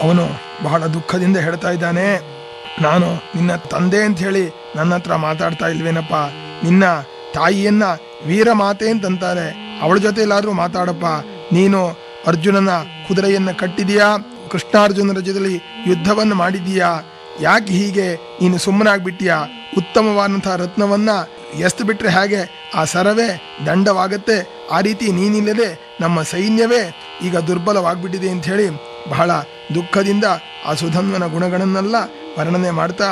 ಅವನು ಬಹಳ ದುಃಖದಿಂದ ಹೇಳ್ತಾ ಇದ್ದಾನೆ ನಾನು ನಿನ್ನ ತಂದೆ ಅಂತ ಹೇಳಿ ನನ್ನ ಹತ್ರ ಮಾತಾಡ್ತಾ ಇಲ್ವೇನಪ್ಪ ನಿನ್ನ ತಾಯಿಯನ್ನ ವೀರ ಮಾತೆ ಅಂತಂತಾರೆ ಅವಳ ಜೊತೆ ಎಲ್ಲಾದ್ರೂ ಮಾತಾಡಪ್ಪ ನೀನು ಅರ್ಜುನನ ಕುದುರೆಯನ್ನ ಕಟ್ಟಿದೀಯಾ ಕೃಷ್ಣಾರ್ಜುನರ ಜೊತೆಲಿ ಯುದ್ಧವನ್ನು ಮಾಡಿದೀಯಾ ಯಾಕೆ ಹೀಗೆ ನೀನು ಸುಮ್ಮನಾಗ್ಬಿಟ್ಟಿಯಾ ಉತ್ತಮವಾದಂತಹ ರತ್ನವನ್ನ ಎಸ್ತು ಬಿಟ್ರೆ ಹೇಗೆ ಆ ಸರವೇ ದಂಡವಾಗತ್ತೆ ಆ ರೀತಿ ನೀನಿಲ್ಲದೆ ನಮ್ಮ ಸೈನ್ಯವೇ ಈಗ ದುರ್ಬಲವಾಗ್ಬಿಟ್ಟಿದೆ ಅಂತ ಹೇಳಿ ಬಹಳ ದುಃಖದಿಂದ ಆ ಸುಧನ್ವನ ಗುಣಗಳನ್ನೆಲ್ಲ ವರ್ಣನೆ ಮಾಡ್ತಾ